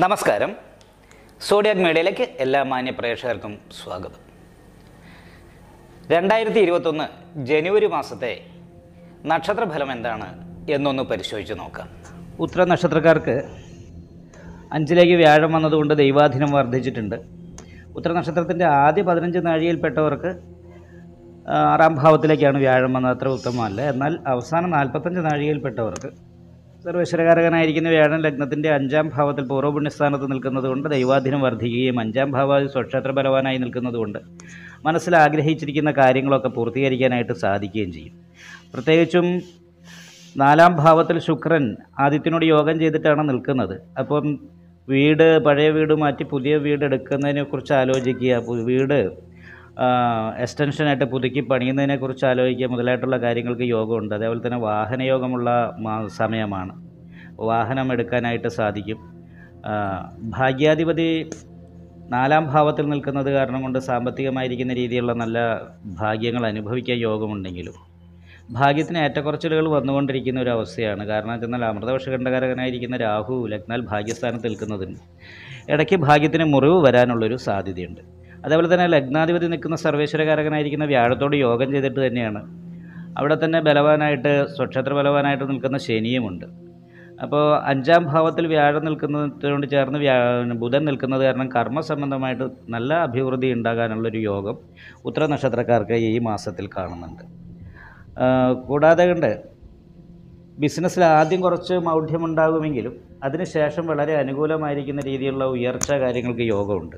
നമസ്കാരം സോഡിയാക് മീഡിയയിലേക്ക് എല്ലാ മാന്യ പ്രേക്ഷകർക്കും സ്വാഗതം രണ്ടായിരത്തി ഇരുപത്തൊന്ന് ജനുവരി മാസത്തെ നക്ഷത്രഫലം എന്താണ് എന്നൊന്ന് പരിശോധിച്ച് നോക്കാം ഉത്തര നക്ഷത്രക്കാർക്ക് അഞ്ചിലേക്ക് വ്യാഴം വന്നതുകൊണ്ട് ദൈവാധീനം വർദ്ധിച്ചിട്ടുണ്ട് ഉത്തര നക്ഷത്രത്തിൻ്റെ ആദ്യ പതിനഞ്ച് നാഴികയിൽപ്പെട്ടവർക്ക് ആ, ആറാം ഭാവത്തിലേക്കാണ് വ്യാഴം വന്നത് അത്ര ഉത്തമമല്ല എന്നാൽ അവസാന നാൽപ്പത്തഞ്ച് നാഴികയിൽപ്പെട്ടവർക്ക് സർവേശ്വരകാരകനായിരിക്കുന്ന വ്യാഴൻ ലഗ്നത്തിൻ്റെ അഞ്ചാം ഭാവത്തിൽ പൂർവ്വപുണ്യസ്ഥാനത്ത് നിൽക്കുന്നത് കൊണ്ട് ദൈവാധീനം വർദ്ധിക്കുകയും അഞ്ചാം ഭാവാദി സ്വക്ഷേത്ര ബലവാനായി നിൽക്കുന്നത് കൊണ്ട് മനസ്സിൽ ആഗ്രഹിച്ചിരിക്കുന്ന കാര്യങ്ങളൊക്കെ പൂർത്തീകരിക്കാനായിട്ട് സാധിക്കുകയും ചെയ്യും പ്രത്യേകിച്ചും നാലാം ഭാവത്തിൽ ശുക്രൻ ആദിത്യനോട് യോഗം ചെയ്തിട്ടാണ് നിൽക്കുന്നത് അപ്പം വീട് പഴയ വീട് മാറ്റി പുതിയ വീട് എടുക്കുന്നതിനെക്കുറിച്ച് ആലോചിക്കുക പു- വീട് എക്സ്റ്റൻഷനായിട്ട് പുതുക്കി പണിയുന്നതിനെക്കുറിച്ച് ആലോചിക്കുക മുതലായിട്ടുള്ള കാര്യങ്ങൾക്ക് യോഗമുണ്ട് അതേപോലെ തന്നെ വാഹനയോഗമുള്ള മാ- സമയമാണ് വാഹനം എടുക്കാനായിട്ട് സാധിക്കും ആ, ഭാഗ്യാധിപതി നാലാം ഭാവത്തിൽ നിൽക്കുന്നത് കാരണം കൊണ്ട് സാമ്പത്തികമായിരിക്കുന്ന രീതിയിലുള്ള നല്ല ഭാഗ്യങ്ങൾ അനുഭവിക്കാൻ യോഗമുണ്ടെങ്കിലും ഭാഗ്യത്തിന് ഏറ്റക്കുറച്ചിലുകൾ വന്നുകൊണ്ടിരിക്കുന്ന ഒരു അവസ്ഥയാണ് കാരണം എന്നാൽ അമൃതവർഷകണ്ഠകാരകനായിരിക്കുന്ന രാഹു ലഗ്നാൽ ഭാഗ്യസ്ഥാനത്ത് നിൽക്കുന്നതിന് ഇടയ്ക്ക് ഭാഗ്യത്തിന് മുറിവ് വരാനുള്ളൊരു സാധ്യതയുണ്ട് അതേപോലെ തന്നെ ലഗ്നാധിപതി നിൽക്കുന്ന സർവേശ്വരകാരകനായിരിക്കുന്ന വ്യാഴത്തോട് യോഗം ചെയ്തിട്ട് തന്നെയാണ് അവിടെ തന്നെ ബലവാനായിട്ട് സ്വക്ഷേത്ര ബലവാനായിട്ട് നിൽക്കുന്ന ശനിയുമുണ്ട് അപ്പോൾ അഞ്ചാം ഭാവത്തിൽ വ്യാഴം നിൽക്കുന്നതിനോട് ചേർന്ന് വ്യാ ബുധൻ നിൽക്കുന്നത് കാരണം കർമ്മ സംബന്ധമായിട്ട് നല്ല അഭിവൃദ്ധി ഉണ്ടാകാനുള്ളൊരു യോഗം ഉത്തര നക്ഷത്രക്കാർക്ക് ഈ മാസത്തിൽ കാണുന്നുണ്ട് ആ, കൂടാതെ കണ്ട് ബിസിനസ്സിൽ ആദ്യം കുറച്ച് മൗഢ്യമുണ്ടാകുമെങ്കിലും അതിനുശേഷം വളരെ അനുകൂലമായിരിക്കുന്ന രീതിയിലുള്ള ഉയർച്ച കാര്യങ്ങൾക്ക് യോഗമുണ്ട്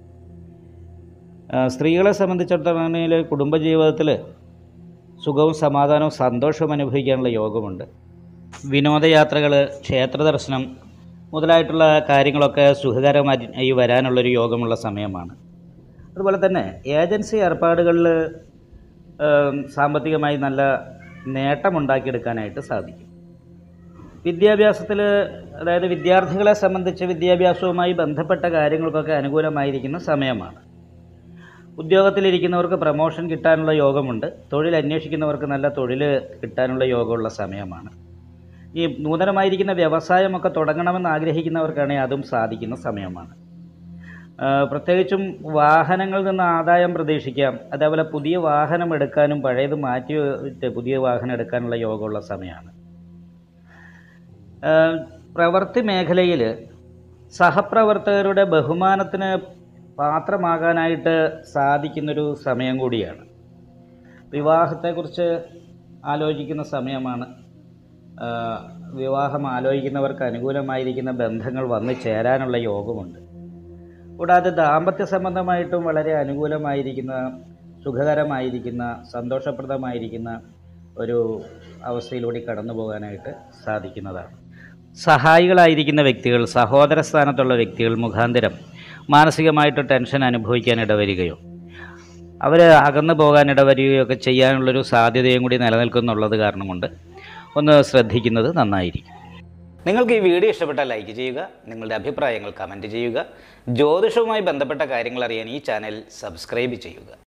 ആ, സ്ത്രീകളെ സംബന്ധിച്ചിടത്തോളം കുടുംബജീവിതത്തിൽ സുഖവും സമാധാനവും സന്തോഷവും അനുഭവിക്കാനുള്ള യോഗമുണ്ട് വിനോദയാത്രകൾ ക്ഷേത്ര ദർശനം മുതലായിട്ടുള്ള കാര്യങ്ങളൊക്കെ സുഖകരമായി വരാനുള്ളൊരു യോഗമുള്ള സമയമാണ് അതുപോലെ തന്നെ ഏജൻസി ഏർപ്പാടുകളിൽ സാമ്പത്തികമായി നല്ല നേട്ടമുണ്ടാക്കിയെടുക്കാനായിട്ട് സാധിക്കും വിദ്യാഭ്യാസത്തിൽ അതായത് വിദ്യാർത്ഥികളെ സംബന്ധിച്ച് വിദ്യാഭ്യാസവുമായി ബന്ധപ്പെട്ട കാര്യങ്ങൾക്കൊക്കെ അനുകൂലമായിരിക്കുന്ന സമയമാണ് ഉദ്യോഗത്തിലിരിക്കുന്നവർക്ക് പ്രമോഷൻ കിട്ടാനുള്ള യോഗമുണ്ട് തൊഴിൽ അന്വേഷിക്കുന്നവർക്ക് നല്ല തൊഴിൽ കിട്ടാനുള്ള യോഗമുള്ള സമയമാണ് ഈ നൂതനമായിരിക്കുന്ന വ്യവസായമൊക്കെ തുടങ്ങണമെന്ന് ആഗ്രഹിക്കുന്നവർക്കാണെങ്കിൽ അതും സാധിക്കുന്ന സമയമാണ് ആ, പ്രത്യേകിച്ചും വാഹനങ്ങളിൽ നിന്ന് ആദായം പ്രതീക്ഷിക്കാം അതേപോലെ പുതിയ വാഹനം എടുക്കാനും പഴയത് മാറ്റി വെച്ചിട്ട് പുതിയ വാഹനം എടുക്കാനുള്ള യോഗമുള്ള സമയമാണ് ആ, പ്രവൃത്തി മേഖലയിൽ സഹപ്രവർത്തകരുടെ ബഹുമാനത്തിന് പാത്രമാകാനായിട്ട് സാധിക്കുന്നൊരു സമയം കൂടിയാണ് വിവാഹത്തെക്കുറിച്ച് ആലോചിക്കുന്ന സമയമാണ് ആ, വിവാഹം ആലോചിക്കുന്നവർക്ക് അനുകൂലമായിരിക്കുന്ന ബന്ധങ്ങൾ വന്നു ചേരാനുള്ള യോഗമുണ്ട് കൂടാതെ ദാമ്പത്യ സംബന്ധമായിട്ടും വളരെ അനുകൂലമായിരിക്കുന്ന സുഖകരമായിരിക്കുന്ന സന്തോഷപ്രദമായിരിക്കുന്ന ഒരു അവസ്ഥയിലൂടെ കടന്നു പോകാനായിട്ട് സാധിക്കുന്നതാണ് സഹായികളായിരിക്കുന്ന വ്യക്തികൾ സഹോദര സ്ഥാനത്തുള്ള വ്യക്തികൾ മുഖാന്തരം മാനസികമായിട്ട് ടെൻഷൻ അനുഭവിക്കാൻ ഇടവരികയോ അവർ അകന്നു പോകാൻ ഇടവരികയോ ഒക്കെ ചെയ്യാനുള്ളൊരു സാധ്യതയും കൂടി നിലനിൽക്കുന്നുള്ളത് കാരണം കൊണ്ട് ഒന്ന് ശ്രദ്ധിക്കുന്നത് നന്നായിരിക്കും നിങ്ങൾക്ക് ഈ വീഡിയോ ഇഷ്ടപ്പെട്ടാൽ ലൈക്ക് ചെയ്യുക നിങ്ങളുടെ അഭിപ്രായങ്ങൾ കമൻറ്റ് ചെയ്യുക ജ്യോതിഷവുമായി ബന്ധപ്പെട്ട കാര്യങ്ങൾ അറിയാൻ ഈ ചാനൽ സബ്സ്ക്രൈബ് ചെയ്യുക